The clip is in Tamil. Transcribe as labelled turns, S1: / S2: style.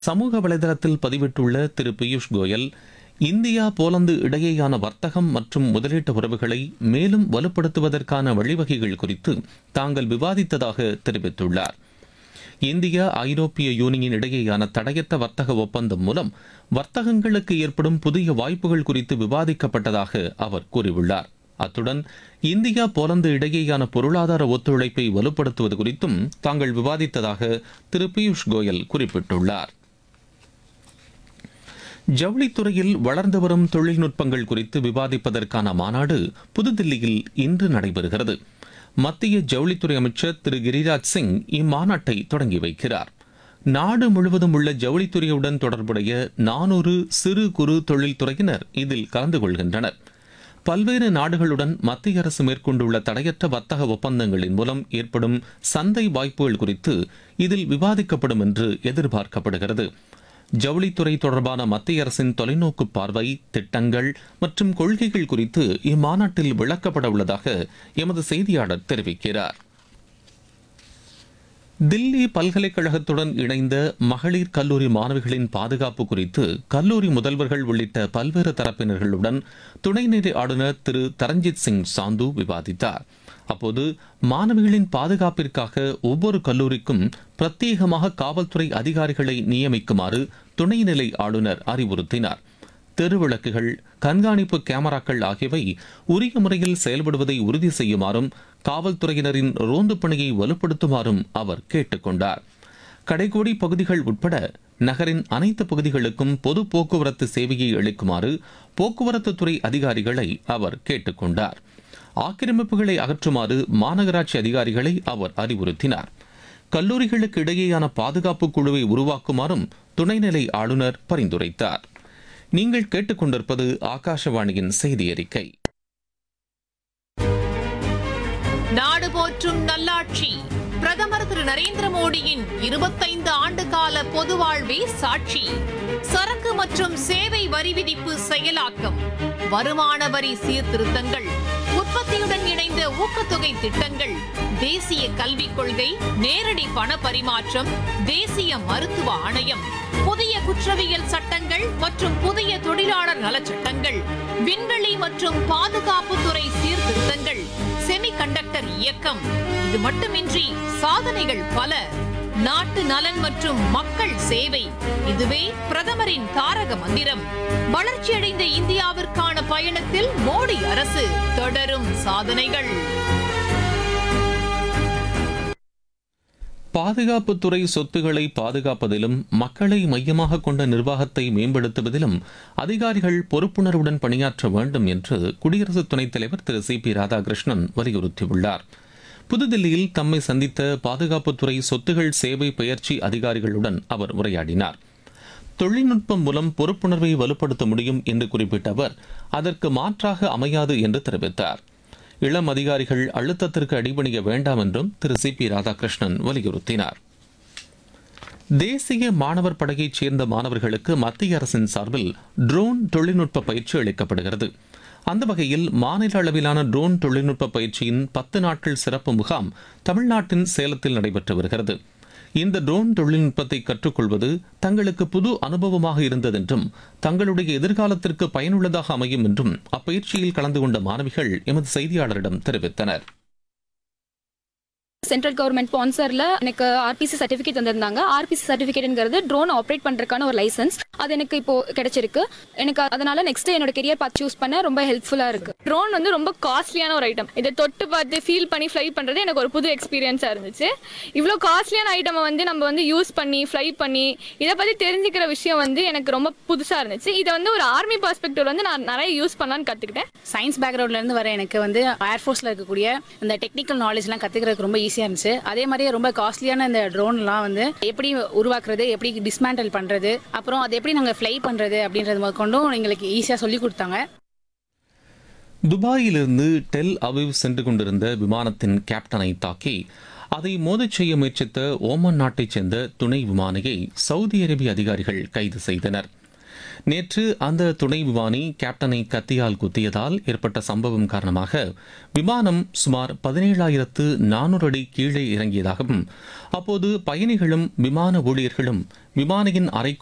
S1: சமூக வலைதளத்தில் பதிவிட்டுள்ள திரு பியூஷ் கோயல் இந்தியா போலந்து இடையேயான வர்த்தகம் மற்றும் முதலீட்டு உறவுகளை மேலும் வலுப்படுத்துவதற்கான வழிவகைகள் குறித்து தாங்கள் விவாதித்ததாக தெரிவித்துள்ளார் இந்தியா ஐரோப்பிய யூனியன் இடையேயான தடையற்ற வர்த்தக ஒப்பந்தம் மூலம் வர்த்தகங்களுக்கு ஏற்படும் புதிய வாய்ப்புகள் குறித்து விவாதிக்கப்பட்டதாக அவர் கூறியுள்ளார் அத்துடன் இந்தியா போலந்து இடையேயான பொருளாதார ஒத்துழைப்பை வலுப்படுத்துவது குறித்தும் தாங்கள் விவாதித்ததாக திரு பியூஷ் கோயல் குறிப்பிட்டுள்ளார் ஜவுளித்துறையில் வளர்ந்து வரும் தொழில்நுட்பங்கள் குறித்து விவாதிப்பதற்கான மாநாடு புதுதில்லியில் இன்று நடைபெறுகிறது மத்திய ஜவுளித்துறை அமைச்சர் திரு கிரிராஜ் சிங் இம்மாநாட்டை தொடங்கி வைக்கிறார் நாடு முழுவதும் உள்ள ஜவுளித்துறையுடன் தொடர்புடைய நானூறு சிறு குறு தொழில்துறையினர் இதில் கலந்து கொள்கின்றனர் பல்வேறு நாடுகளுடன் மத்திய அரசு மேற்கொண்டுள்ள தடையற்ற வர்த்தக ஒப்பந்தங்களின் மூலம் ஏற்படும் சந்தை வாய்ப்புகள் குறித்து இதில் விவாதிக்கப்படும் என்று எதிர்பார்க்கப்படுகிறது ஜவுளித்துறை தொடர்பான மத்திய அரசின் தொலைநோக்கு பார்வை திட்டங்கள் மற்றும் கொள்கைகள் குறித்து இம்மாநாட்டில் விளக்கப்பட உள்ளதாக எமது செய்தியாளர் தெரிவிக்கிறார் தில்லி பல்கலைக்கழகத்துடன் இணைந்த மகளிர் கல்லூரி மாணவிகளின் பாதுகாப்பு குறித்து கல்லூரி முதல்வர்கள் உள்ளிட்ட பல்வேறு தரப்பினர்களுடன் துணைநிலை ஆளுநர் திரு தரஞ்சித் சிங் சாந்து விவாதித்தார் அப்போது மாணவிகளின் பாதுகாப்பிற்காக ஒவ்வொரு கல்லூரிக்கும் பிரத்யேகமாக காவல்துறை அதிகாரிகளை நியமிக்குமாறு துணைநிலை ஆளுநர் அறிவுறுத்தினார் தெருவிளக்குகள் கண்காணிப்பு கேமராக்கள் ஆகியவை உரிய முறையில் செயல்படுவதை உறுதி செய்யுமாறும் காவல்துறையினரின் ரோந்து பணியை வலுப்படுத்துமாறும் அவர் கேட்டுக்கொண்டார் கடைக்கோடி பகுதிகள் உட்பட நகரின் அனைத்து பகுதிகளுக்கும் பொது போக்குவரத்து சேவையை அளிக்குமாறு போக்குவரத்து துறை அதிகாரிகளை அவர் கேட்டுக்கொண்டார் ஆக்கிரமிப்புகளை அகற்றுமாறு மாநகராட்சி அதிகாரிகளை அவர் அறிவுறுத்தினார் கல்லூரிகளுக்கு இடையேயான பாதுகாப்பு குழுவை உருவாக்குமாறும் துணைநிலை ஆளுநர் பரிந்துரைத்தார் நீங்கள் கேட்டுக்கொண்டிருப்பது ஆகாஷவாணியின் செய்தி அறிக்கை
S2: நாடு போற்றும் நல்லாட்சி பிரதமர் திரு நரேந்திர மோடியின் இருபத்தைந்து ஆண்டு கால பொது வாழ்வே சாட்சி சரக்கு மற்றும் சேவை வரி விதிப்பு செயலாக்கம் வருமான வரி சீர்திருத்தங்கள் உற்பத்தியுடன் இணைந்த ஊக்கத்தொகை திட்டங்கள் தேசிய கல்விக் கொள்கை நேரடி பண பரிமாற்றம் தேசிய மருத்துவ ஆணையம் புதிய குற்றவியல் சட்டங்கள் மற்றும் புதிய தொழிலாளர் நலச்சட்டங்கள் விண்வெளி மற்றும் பாதுகாப்புத்துறை சீர்திருத்தங்கள் செமிகண்டக்டர் இயக்கம் இது மட்டுமின்றி சாதனைகள் பல நாட்டு நலன் மற்றும் மக்கள் சேவை இதுவே பிரதமரின் தாரக மந்திரம் வளர்ச்சியடைந்த இந்தியாவிற்கான பயணத்தில் மோடி அரசு தொடரும் சாதனைகள்
S1: பாதுகாப்புத்துறை சொத்துக்களை பாதுகாப்பதிலும் மக்களை மையமாக கொண்ட நிர்வாகத்தை மேம்படுத்துவதிலும் அதிகாரிகள் பொறுப்புணர்வுடன் பணியாற்ற வேண்டும் என்று குடியரசு துணைத் தலைவர் திரு சி பி ராதாகிருஷ்ணன் வலியுறுத்தியுள்ளார் புதுதில்லியில் தம்மை சந்தித்த பாதுகாப்புத்துறை சொத்துகள் சேவை பயிற்சி அதிகாரிகளுடன் அவர் உரையாடினார் தொழில்நுட்பம் மூலம் பொறுப்புணர்வை வலுப்படுத்த முடியும் என்று குறிப்பிட்ட அவர் அதற்கு மாற்றாக அமையாது என்று தெரிவித்தார் இளம் அதிகாரிகள் அழுத்தத்திற்கு அடிபணிய வேண்டாம் என்றும் திரு சி பி ராதாகிருஷ்ணன் வலியுறுத்தினார் தேசிய மாணவர் படையைச் சேர்ந்த மாணவர்களுக்கு மத்திய அரசின் சார்பில் ட்ரோன் தொழில்நுட்ப பயிற்சி அளிக்கப்படுகிறது அந்த வகையில் மாநில அளவிலான ட்ரோன் தொழில்நுட்ப பயிற்சியின் பத்து நாட்கள் சிறப்பு முகாம் தமிழ்நாட்டின் சேலத்தில் நடைபெற்று வருகிறது இந்த ட்ரோன் தொழில்நுட்பத்தை கற்றுக்கொள்வது தங்களுக்கு புது அனுபவமாக இருந்ததென்றும் தங்களுடைய எதிர்காலத்திற்கு பயனுள்ளதாக அமையும் என்றும் அப்பயிற்சியில் கலந்து கொண்ட மாணவிகள் எமது செய்தியாளரிடம் தெரிவித்தனர்
S3: சென்ட்ரல் கவர்மெண்ட் ஸ்பான்சர்ல எனக்கு ஆர்பிசி சர்டிஃபிகேட் தந்திருந்தாங்க ஆர்பிசி சர்டிஃபிகேட்ங்கிறது ட்ரோன் ஆப்ரேட் பண்றதுக்கான ஒரு லைசன்ஸ் அது எனக்கு இப்போ கிடைச்சிருக்கு எனக்கு அதனால நெக்ஸ்ட் என்னோட கெரியர் பார்த்து சூஸ் பண்ண ரொம்ப ஹெல்ப்ஃபுல்லா இருக்கு ட்ரோன் வந்து ரொம்ப காஸ்ட்லியான ஒரு ஐட்டம் இதை தொட்டு பார்த்து ஃபீல் பண்ணி ஃப்ளை பண்றது எனக்கு ஒரு புது எக்ஸ்பீரியன்ஸா இருந்துச்சு இவ்வளோ காஸ்ட்லியான ஐட்டமை வந்து நம்ம வந்து யூஸ் பண்ணி ஃப்ளை பண்ணி இதை பத்தி தெரிஞ்சுக்கிற விஷயம் வந்து எனக்கு ரொம்ப புதுசா இருந்துச்சு இதை வந்து ஒரு ஆர்மி பர்ஸ்பெக்டிவ் வந்து நான் நிறைய யூஸ் பண்ணலான்னு கத்துக்கிட்டேன்
S4: சயின்ஸ் பேக்ரவுண்ட்ல இருந்து வர எனக்கு வந்து ஏர்ஃபோர்ஸ்ல இருக்கக்கூடிய இந்த டெக்னிக்கல் நாலேஜ்லாம் கத்துக்கிறதுக்கு ரொம்ப ஈஸியா இருந்துச்சு அதே மாதிரியே ரொம்ப காஸ்ட்லியான இந்த ட்ரோன்லாம் வந்து எப்படி உருவாக்குறது எப்படி டிஸ்மேண்டல் பண்றது அப்புறம் அது எப்படி நாங்க ஃப்ளை பண்றது அப்படின்றது முதற்கொண்டும் எங்களுக்கு ஈஸியா சொல்லி கொடுத்தாங்க
S1: துபாயிலிருந்து டெல் அவிவ் சென்று கொண்டிருந்த விமானத்தின் கேப்டனை தாக்கி அதை மோதச் செய்ய முயற்சித்த ஓமன் நாட்டைச் சேர்ந்த துணை விமானியை சவுதி அரேபிய அதிகாரிகள் கைது செய்தனர் நேற்று அந்த துணை விமானி கேப்டனை கத்தியால் குத்தியதால் ஏற்பட்ட சம்பவம் காரணமாக விமானம் சுமார் பதினேழாயிரத்து நானூறு அடி கீழே இறங்கியதாகவும் அப்போது பயணிகளும் விமான ஊழியர்களும் விமானியின் அறைக்கு